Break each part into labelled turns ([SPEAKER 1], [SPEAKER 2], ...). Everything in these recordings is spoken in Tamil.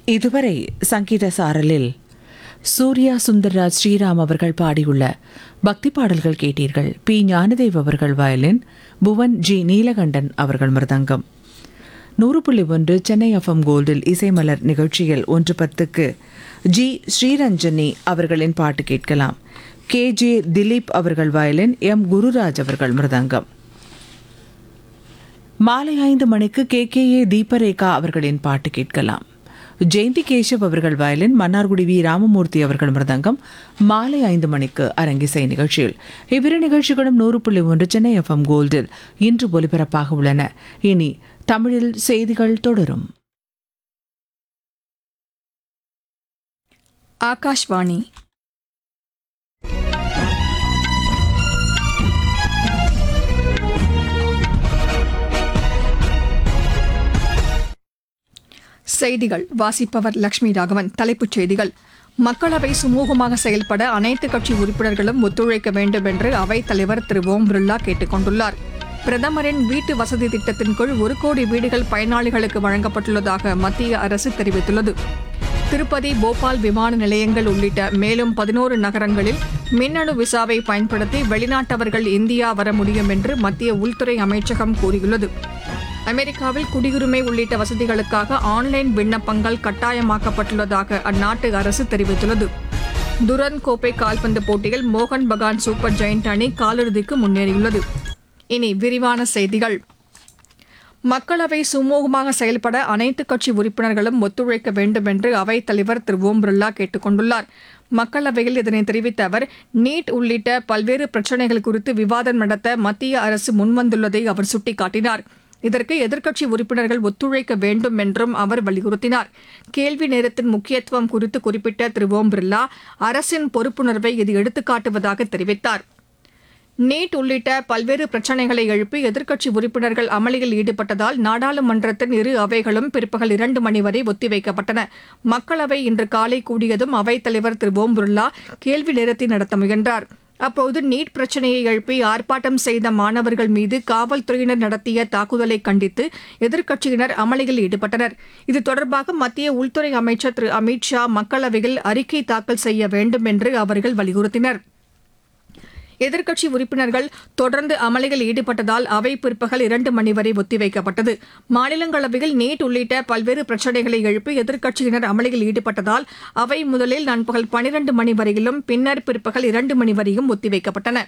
[SPEAKER 1] இதுவரை சங்கீத சாரலில் சூர்யா சுந்தர்ராஜ் ஸ்ரீராம் அவர்கள் பாடியுள்ள பக்தி பாடல்கள் கேட்டீர்கள் பி ஞானதேவ் அவர்கள் வயலின் புவன் ஜி நீலகண்டன் அவர்கள் மிருதங்கம் நூறு புள்ளி ஒன்று சென்னை எஃப்எம் கோல்டில் இசைமலர் நிகழ்ச்சியில் ஒன்று பத்துக்கு ஜி ஸ்ரீரஞ்சனி அவர்களின் பாட்டு கேட்கலாம் கே ஜே திலீப் அவர்கள் வயலின் எம் குருராஜ் அவர்கள் மிருதங்கம் மாலை ஐந்து மணிக்கு கே கே ஏ தீபரேகா அவர்களின் பாட்டு கேட்கலாம் ஜெயந்தி கேசவ் அவர்கள் வயலின் மன்னார்குடி வி ராமமூர்த்தி அவர்கள் மிருதங்கம் மாலை ஐந்து மணிக்கு அரங்கிசை நிகழ்ச்சியில் இவ்விரு நிகழ்ச்சிகளும் நூறு புள்ளி ஒன்று சென்னை எஃப்எம் கோல்டில் இன்று ஒலிபரப்பாக உள்ளன இனி தமிழில் செய்திகள் தொடரும்
[SPEAKER 2] ஆகாஷ்வாணி செய்திகள் வாசிப்பவர் லட்சுமி ராகவன் தலைப்புச் செய்திகள் மக்களவை சுமூகமாக செயல்பட அனைத்து கட்சி உறுப்பினர்களும் ஒத்துழைக்க வேண்டும் என்று அவைத் தலைவர் திரு ஓம் பிர்லா கேட்டுக் கொண்டுள்ளார் பிரதமரின் வீட்டு வசதி திட்டத்தின் கீழ் ஒரு கோடி வீடுகள் பயனாளிகளுக்கு வழங்கப்பட்டுள்ளதாக மத்திய அரசு தெரிவித்துள்ளது திருப்பதி போபால் விமான நிலையங்கள் உள்ளிட்ட மேலும் பதினோரு நகரங்களில் மின்னணு விசாவை பயன்படுத்தி வெளிநாட்டவர்கள் இந்தியா வர முடியும் என்று மத்திய உள்துறை அமைச்சகம் கூறியுள்ளது அமெரிக்காவில் குடியுரிமை உள்ளிட்ட வசதிகளுக்காக ஆன்லைன் விண்ணப்பங்கள் கட்டாயமாக்கப்பட்டுள்ளதாக அந்நாட்டு அரசு தெரிவித்துள்ளது துரன் கோப்பை கால்பந்து போட்டியில் மோகன் பகான் சூப்பர் ஜெயண்ட் அணி காலிறுதிக்கு முன்னேறியுள்ளது இனி விரிவான செய்திகள் மக்களவை சுமூகமாக செயல்பட அனைத்து கட்சி உறுப்பினர்களும் ஒத்துழைக்க வேண்டும் என்று அவைத் தலைவர் திரு ஓம் பிர்லா கேட்டுக் கொண்டுள்ளார் மக்களவையில் இதனை தெரிவித்த அவர் நீட் உள்ளிட்ட பல்வேறு பிரச்சினைகள் குறித்து விவாதம் நடத்த மத்திய அரசு முன்வந்துள்ளதை அவர் சுட்டிக்காட்டினார் இதற்கு எதிர்க்கட்சி உறுப்பினர்கள் ஒத்துழைக்க வேண்டும் என்றும் அவர் வலியுறுத்தினார் கேள்வி நேரத்தின் முக்கியத்துவம் குறித்து குறிப்பிட்ட திரு ஓம் பிர்லா அரசின் பொறுப்புணர்வை இது எடுத்துக்காட்டுவதாக தெரிவித்தார் நீட் உள்ளிட்ட பல்வேறு பிரச்சினைகளை எழுப்பி எதிர்க்கட்சி உறுப்பினர்கள் அமளியில் ஈடுபட்டதால் நாடாளுமன்றத்தின் இரு அவைகளும் பிற்பகல் இரண்டு மணி வரை ஒத்திவைக்கப்பட்டன மக்களவை இன்று காலை கூடியதும் அவைத் தலைவர் திரு ஓம் பிர்லா கேள்வி நேரத்தை நடத்த முயன்றார் அப்போது நீட் பிரச்சினையை எழுப்பி ஆர்ப்பாட்டம் செய்த மாணவர்கள் மீது காவல்துறையினர் நடத்திய தாக்குதலை கண்டித்து எதிர்க்கட்சியினர் அமளியில் ஈடுபட்டனர் இது தொடர்பாக மத்திய உள்துறை அமைச்சர் திரு அமித் ஷா மக்களவையில் அறிக்கை தாக்கல் செய்ய வேண்டும் என்று அவர்கள் வலியுறுத்தினர் எதிர்க்கட்சி உறுப்பினர்கள் தொடர்ந்து அமளியில் ஈடுபட்டதால் அவை பிற்பகல் இரண்டு மணி வரை ஒத்திவைக்கப்பட்டது மாநிலங்களவையில் நீட் உள்ளிட்ட பல்வேறு பிரச்சினைகளை எழுப்பி எதிர்க்கட்சியினர் அமளியில் ஈடுபட்டதால் அவை முதலில் நண்பகல் பனிரண்டு மணி வரையிலும் பின்னர் பிற்பகல் இரண்டு மணி வரையும் ஒத்திவைக்கப்பட்டன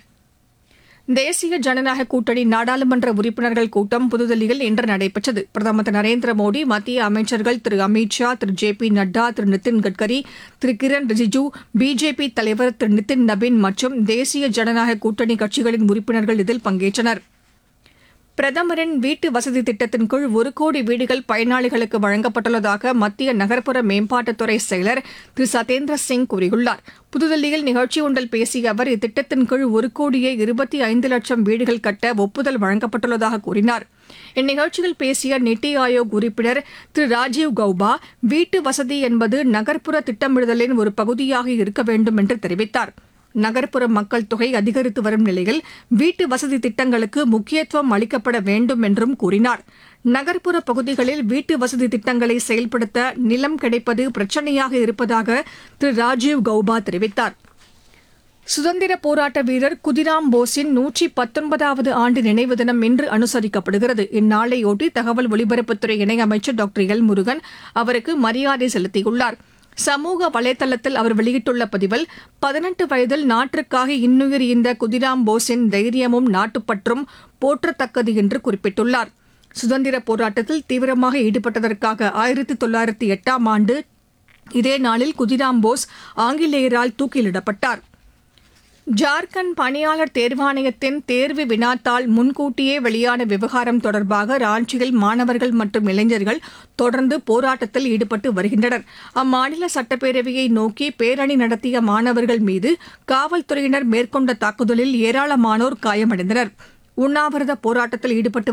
[SPEAKER 2] தேசிய ஜனநாயக கூட்டணி நாடாளுமன்ற உறுப்பினர்கள் கூட்டம் புதுதில்லியில் இன்று நடைபெற்றது பிரதமர் திரு நரேந்திர மோடி மத்திய அமைச்சர்கள் Thiru Amit Shah Thiru J P Nadda Thiru Nitin Gadkari Thiru Kiren Rijiju BJP தலைவர் திரு நிதின் நபின் மற்றும் தேசிய ஜனநாயக கூட்டணி கட்சிகளின் உறுப்பினர்கள் இதில் பங்கேற்றனர் பிரதமரின் வீட்டு வசதி திட்டத்தின் கீழ் ஒரு கோடி வீடுகள் பயனாளிகளுக்கு வழங்கப்பட்டுள்ளதாக மத்திய நகர்ப்புற மேம்பாட்டுத்துறை செயலர் திரு சதேந்திர சிங் கூறியுள்ளார் புதுதில்லியில் நிகழ்ச்சி ஒன்றில் பேசிய அவர் இத்திட்டத்தின் கீழ் ஒரு கோடியே இருபத்தி ஐந்து லட்சம் வீடுகள் கட்ட ஒப்புதல் வழங்கப்பட்டுள்ளதாக கூறினார் இந்நிகழ்ச்சியில் பேசிய நித்தி ஆயோக் உறுப்பினர் திரு ராஜீவ் கௌபா வீட்டு வசதி என்பது நகர்ப்புற திட்டமிடுதலின் ஒரு பகுதியாக இருக்க வேண்டும் என்று தெரிவித்தார் நகர்ப்புற மக்கள் தொகை அதிகரித்து வரும் நிலையில் வீட்டு வசதி திட்டங்களுக்கு முக்கியத்துவம் அளிக்கப்பட வேண்டும் என்றும் கூறினார் நகர்ப்புற பகுதிகளில் வீட்டு வசதி திட்டங்களை செயல்படுத்த நிலம் கிடைப்பது பிரச்சனையாக இருப்பதாக திரு ராஜீவ் கௌபா தெரிவித்தார் சுதந்திர போராட்ட வீரர் குதிராம் போஸின் நூற்றி பத்தொன்பதாவது ஆண்டு நினைவு தினம் இன்று அனுசரிக்கப்படுகிறது இந்நாளையொட்டி தகவல் ஒலிபரப்புத்துறை இணையமைச்சர் டாக்டர் எல் முருகன் அவருக்கு மரியாதை செலுத்தியுள்ளார் சமூக வலைதளத்தில் அவர் வெளியிட்டுள்ள பதிவில் பதினெட்டு வயதில் நாட்டிற்காக இன்னுயிர் ஈந்த குதிராம் போஸின் தைரியமும் நாட்டுப்பற்றும் போற்றத்தக்கது என்று குறிப்பிட்டுள்ளார் சுதந்திர போராட்டத்தில் தீவிரமாக ஈடுபட்டதற்காக ஆயிரத்தி தொள்ளாயிரத்தி எட்டாம் ஆண்டு இதே நாளில் குதிராம் போஸ் ஆங்கிலேயரால் தூக்கிலிடப்பட்டார் ஜார்க்கண்ட் பணியாளர் தேர்வாணையத்தின் தேர்வு வினாத்தாள் முன்கூட்டியே வெளியான விவகாரம் தொடர்பாக ராஞ்சியில் மாணவர்கள் மற்றும் இளைஞர்கள் தொடர்ந்து போராட்டத்தில் ஈடுபட்டு வருகின்றனர் அம்மாநில சட்டப்பேரவையை நோக்கி பேரணி நடத்திய மாணவர்கள் மீது காவல்துறையினர் மேற்கொண்ட தாக்குதலில் ஏராளமானோர் காயமடைந்தனர் உண்ணாவிரத போராட்டத்தில் ஈடுபட்டு